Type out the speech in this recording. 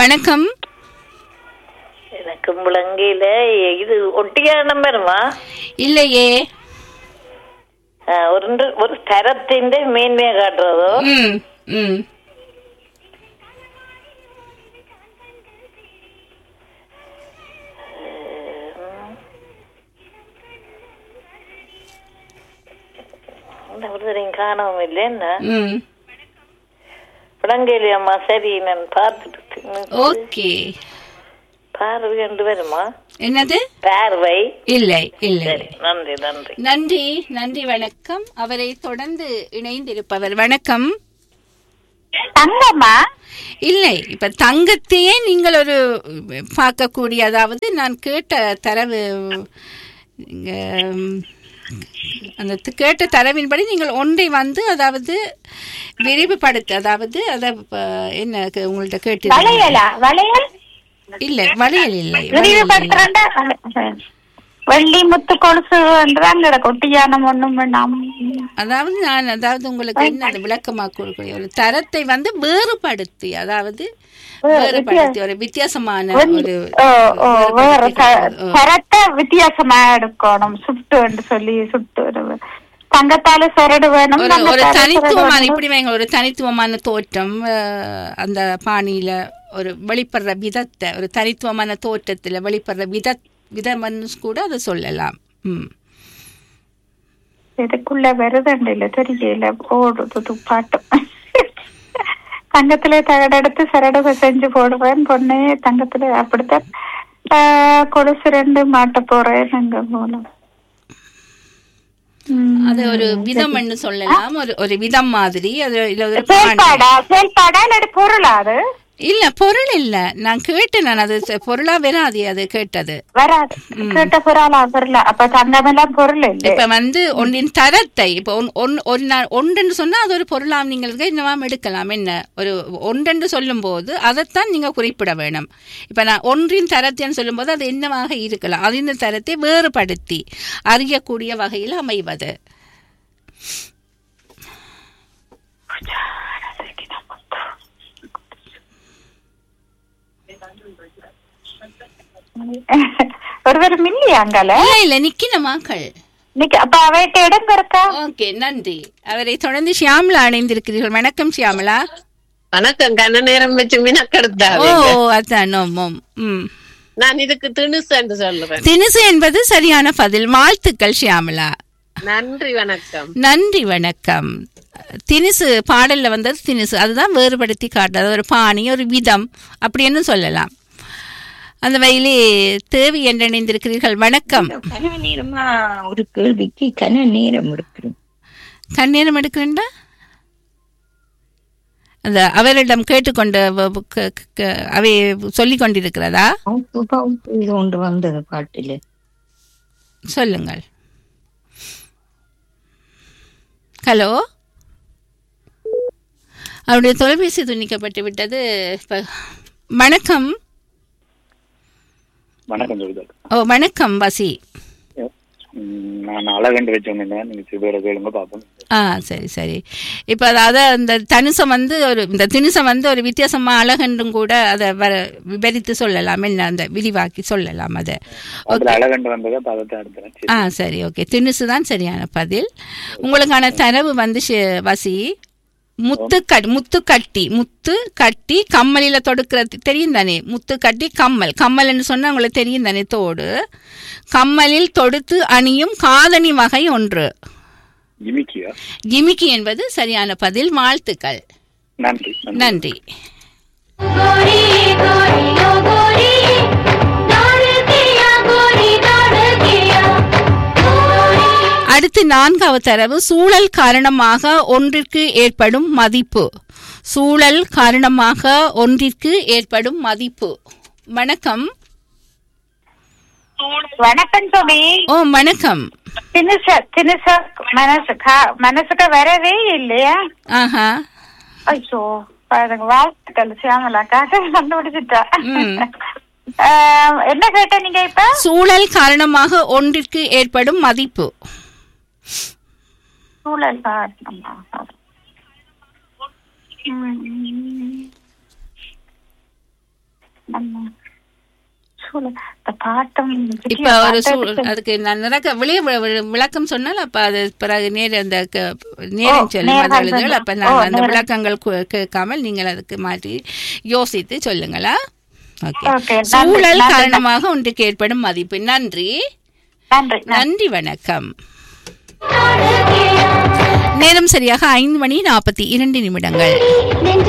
வணக்கம் எனக்கு முழங்கையில இது ஒட்டியான வருமா இல்லையே ஒரு ഒരു സ്ഥലത്തിന്റെ മേന്മയെ കാട്ടുறதோ ம் ம் ஒருத்தரையும் காணவும் இல்லை என்ன ம் முழங்கையில அம்மா சரி நான் பார்த்துட்டு ஓகே பார்வை என்று வருமா என்னது பார்வை இல்லை இல்லை சரி நன்றி நன்றி நன்றி நன்றி வணக்கம் அவரை தொடர்ந்து இணைந்திருப்பவர் வணக்கம் தங்கம்மா இல்லை இப்ப தங்கத்தையே நீங்கள் ஒரு பார்க்கக்கூடிய அதாவது நான் கேட்ட தரவு இங்க, ம், அந்த த- கேட்ட தரவின்படி நீங்கள் ஒன்றை வந்து அதாவது விரிவுபடுத்த அதாவது அதை ப- என்ன க- உங்கள்ட்ட கேட்டு வளையலா வளையல் இல்லை வளையல் இல்லை வளையல் இல்லை. விரிவுபடுத்துறேன்டா வெள்ளி முத்து கொலுசு என்றாங்க கொட்டியானம் ஒண்ணும் வேண்டாம் அதாவது நான் அதாவது உங்களுக்கு என்ன அது விளக்கமா கொடுக்கக்கூடிய ஒரு தரத்தை வந்து வேறுபடுத்தி அதாவது வேறுபடுத்தி ஒரு வித்தியாசமான ஒரு ஓ ஓ வேற த- ஓ. தரத்தை வித்தியாசமா எடுக்கணும் சுட்டு என்று சொல்லி சுட்டு ஒரு- தங்கத்தால சரடு வேணும் ஒரு ஒரு தங்கத்தால சரடு தனித்துவமான வேணும். இப்படி வைங்க ஒரு தனித்துவமான தோற்றம் அஹ், அந்த பாணியில ஒரு வெளிப்படுற விதத்தை ஒரு தனித்துவமான தோற்றத்துல வெளிப்படுற வித விதம்னு கூட அதை சொல்லலாம் ம் இதுக்குள்ள வருதுண்டு இல்ல தெரியல ஓடுது துப்பாட்டம் தங்கத்திலே தகடெடுத்து சரடு செஞ்சு போடுவேன் பொண்ணே தங்கத்துல அப்படித்தான் ஆஹ், கொலுசு ரெண்டு மாட்ட போறேன் எங்க மூலம் அது ஒரு விதம்னு சொல்லலாம் ஒரு ஒரு விதம் மாதிரி அது இல்ல ஒரு பாணி. செயல்பாடா செயல்பாடா இல்லாட்டி பொருளா அது இல்ல பொருள் இல்ல நான் கேட்டேன் நான் அது ச- பொருளா வராது அது கேட்டது வராது கேட்ட பொருளா பொருளா அப்ப தங்கம் எல்லாம் பொருள் இல்லை இப்ப வந்து ஒன்றின் தரத்தை இப்ப ஒன்- ஒன்- ஒரு நாள் ஒன்றென்று சொன்னா அது ஒரு பொருளாம் நீங்கள் என்னவாம் எடுக்கலாம் என்ன ஒரு ஒன்றென்று சொல்லும் போது அதைத்தான் நீங்க குறிப்பிட வேணும் இப்ப நான் ஒன்றின் தரத்தைன்னு சொல்லும்போது அது என்னவாக இருக்கலாம் அதின் தரத்தை வேறுபடுத்தி அறியக்கூடிய வகையில் அமைவது ஒருவர் மில்லியா அங்கால இல்ல இல்ல நிக்கின மாக்கள் இன்னைக்கு அப்ப அவைட்ட இடம் இருக்கா ஓகே நன்றி அவரை தொடர்ந்து ஷியாமலா அணைந்திருக்கிறீர்கள் வணக்கம் ஷியாமலா வணக்கம் கண்ண நேரம் வச்சு ஓ மினக்கெடுத்தாவே அதான் ஆமாம். ம் நான் இதுக்கு திணுசு சொல்லுவேன் தினுசு என்பது சரியான பதில் வாழ்த்துக்கள் ஷியாமலா நன்றி வணக்கம் நன்றி வணக்கம் தினுசு பாடல்ல வந்தது தினுசு அதுதான் வேறுபடுத்தி காட்டுறது ஒரு பாணி ஒரு விதம் அப்படின்னு சொல்லலாம் அந்த வயலே தேவி என்று இணைந்திருக்கிறீர்கள் வணக்கம் கன நேரமா ஒரு கேள்விக்கு கன நேரம் எடுக்கிறோம் கண்ணீரம் எடுக்கிறேன்டா அந்த அவரிடம் கேட்டுக்கொண்டு வ- வ- க- க- அவை சொல்லிக் கொண்டிருக்கிறதா பவுப்பு பவுப்பு இது ஒன்று வந்தது பாட்டில் சொல்லுங்கள் ஹலோ அவருடைய தொலைபேசி துண்டிக்கப்பட்டு விட்டது இப்ப வணக்கம் வணக்கம் ஜோதிதர் ஓ வணக்கம் வசி ம், நான் அழகண்டு வச்சிருந்தேன் நீங்க சிவர கேளுங்க பார்ப்போம் ஆ சரி சரி இப்போ அதாவது அந்த தனுசம் வந்து ஒரு இந்த தினுசம் வந்து ஒரு வித்தியாசமா அழகென்றும் கூட அதை வர விவரித்து சொல்லலாம் என்ன அந்த விரிவாக்கி சொல்லலாம் அதை அதுல அழகண்டு வந்ததை பதத்தை எடுத்துறேன் ஆ சரி ஓகே தினுசு தான் சரியான பதில் உங்களுக்கான தரவு வந்து ஷி- வசி முத்து கட் முத்து கட்டி முத்து கட்டி கம்மலில தொடுக்கிறது தெரியும் தானே முத்து கட்டி கம்மல் கம்மல்னு சொன்னா உங்களுக்கு தெரியும் தானே தோடு கம்மலில் தொடுத்து அணியும் காதணி வகை ஒன்று ஜிமிக்கியா ஜிமிக்கி என்பது சரியான பதில் வாழ்த்துக்கள் நன்றி நன்றி. நன்றி गोरी गोरी ओ गोरी दौड़ दिया गोरी दौड़ दिया गोरी அடுத்து நான்காவது தரவு சூழல் காரணமாக ஒன்றிற்கு ஏற்படும் மதிப்பு சூழல் காரணமாக ஒன்றிற்கு ஏற்படும் மதிப்பு வணக்கம் வணக்கம் சுமி ஓ வணக்கம் தினுச தினுச மனசு கா- மனசுக்கு வரவே இல்லையா ஆஹா ஐயோ பாருங்க வாழ்த்துக்கள் சியாமலாக்காக கண்டுபிடிச்சிட்டா ம். ஆஹ், என்ன கேட்ட நீங்க இப்ப சூழல் காரணமாக ஒன்றிற்கு ஏற்படும் மதிப்பு சூழல் காரணமா ம். ஆமா. சூழல். இந்த பாட்டம் இப்ப ஒரு சூ அதுக்கு நான் நிறக்க வெளியே வி- வி- விளக்கம் சொன்னால் அப்ப அது பிறகு நேர அந்த க- நேரம் ஓ, சொல்லும் நேரம் அந்த எழுதுகள் சொல்லும். அப்ப ஓ, நான் அந்த நேரம். விளக்கங்கள் கு- கேட்காமல் நீங்கள் அதுக்கு மாற்றி யோசித்து சொல்லுங்களா ஓகே ஓகே, நன்றி, சூழல் நன்றி. காரணமாக ஒன்றுக்கு ஏற்படும் மதிப்பு நன்றி நன்றி நன்றி நன்றி வணக்கம் நேரம் சரியாக ஐந்து மணி நாற்பத்தி இரண்டு நிமிடங்கள்